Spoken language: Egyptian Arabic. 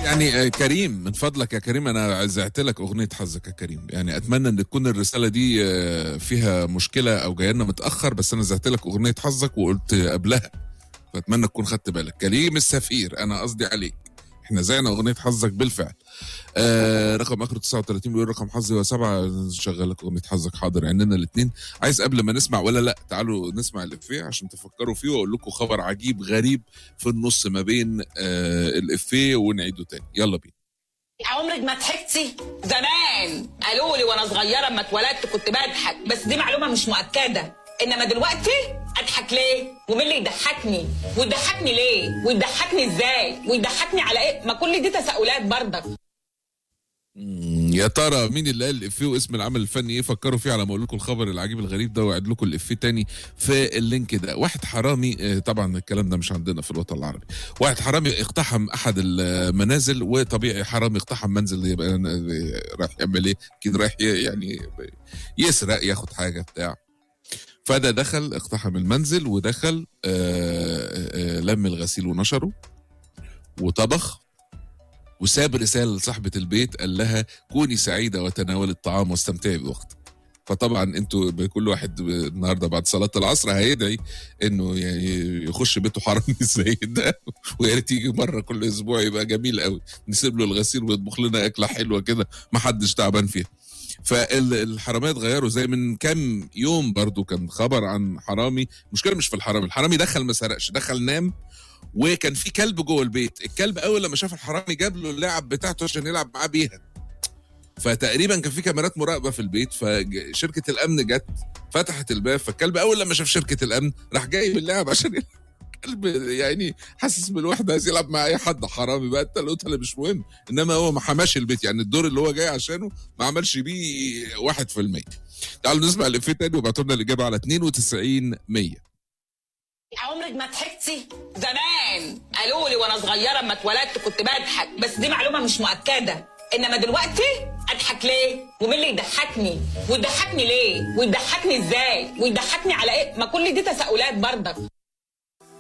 يعني آه، كريم من فضلك يا كريم انا عزعت لك اغنيه حظك يا كريم يعني اتمنى ان تكون الرساله دي آه، فيها مشكله او جايه لنا متاخر بس انا زعت لك اغنيه حظك وقلت قبلها فاتمنى تكون خدت بالك كريم السفير انا قصدي عليك احنا زعنا اغنيه حظك بالفعل آه رقم اخر 39 بيقول رقم حظي هو سبعه نشغل لك اغنيه حظك حاضر عندنا الاثنين عايز قبل ما نسمع ولا لا تعالوا نسمع الافيه عشان تفكروا فيه واقول لكم خبر عجيب غريب في النص ما بين آه الافيه ونعيده تاني يلا بينا عمرك ما ضحكتي زمان قالوا لي وانا صغيره اما اتولدت كنت بضحك بس دي معلومه مش مؤكده انما دلوقتي اضحك ليه ومين اللي يضحكني ويضحكني ليه ويضحكني ازاي ويضحكني على ايه ما كل دي تساؤلات برضك مم، يا ترى مين اللي قال الافيه واسم العمل الفني ايه فكروا فيه على ما اقول لكم الخبر العجيب الغريب ده واعد لكم الافيه تاني في اللينك ده واحد حرامي آه، طبعا الكلام ده مش عندنا في الوطن العربي واحد حرامي اقتحم احد المنازل وطبيعي حرامي اقتحم منزل يبقى آه، رايح يعمل ايه اكيد رايح ي- يعني يسرق ياخد حاجه بتاع فده دخل اقتحم المنزل ودخل آه، آه، لم الغسيل ونشره وطبخ وساب رسالة لصاحبة البيت قال لها كوني سعيدة وتناولي الطعام واستمتعي بوقتك فطبعا انتوا بكل واحد النهارده بعد صلاه العصر هيدعي انه يعني يخش بيته حرامي زي ده ويا ريت يجي مره كل اسبوع يبقى جميل قوي نسيب له الغسيل ويطبخ لنا اكله حلوه كده ما حدش تعبان فيها فالحراميه اتغيروا زي من كام يوم برضو كان خبر عن حرامي المشكله مش في الحرامي الحرامي دخل ما سرقش دخل نام وكان في كلب جوه البيت الكلب اول لما شاف الحرامي جاب له اللعب بتاعته عشان يلعب معاه بيها فتقريبا كان في كاميرات مراقبه في البيت فشركه الامن جت فتحت الباب فالكلب اول لما شاف شركه الامن راح جاي باللعب عشان يلعب. الكلب يعني حاسس بالوحده عايز يلعب مع اي حد حرامي بقى انت القطه اللي مش مهم انما هو ما حماش البيت يعني الدور اللي هو جاي عشانه ما عملش بيه 1% تعالوا نسمع الافيه تاني وابعتوا لنا الاجابه على 92 100 عمرك ما ضحكتي زمان قالوا لي وانا صغيره اما اتولدت كنت بضحك بس دي معلومه مش مؤكده انما دلوقتي اضحك ليه ومين اللي يضحكني ويضحكني ليه ويضحكني ازاي ويضحكني على ايه ما كل دي تساؤلات برضك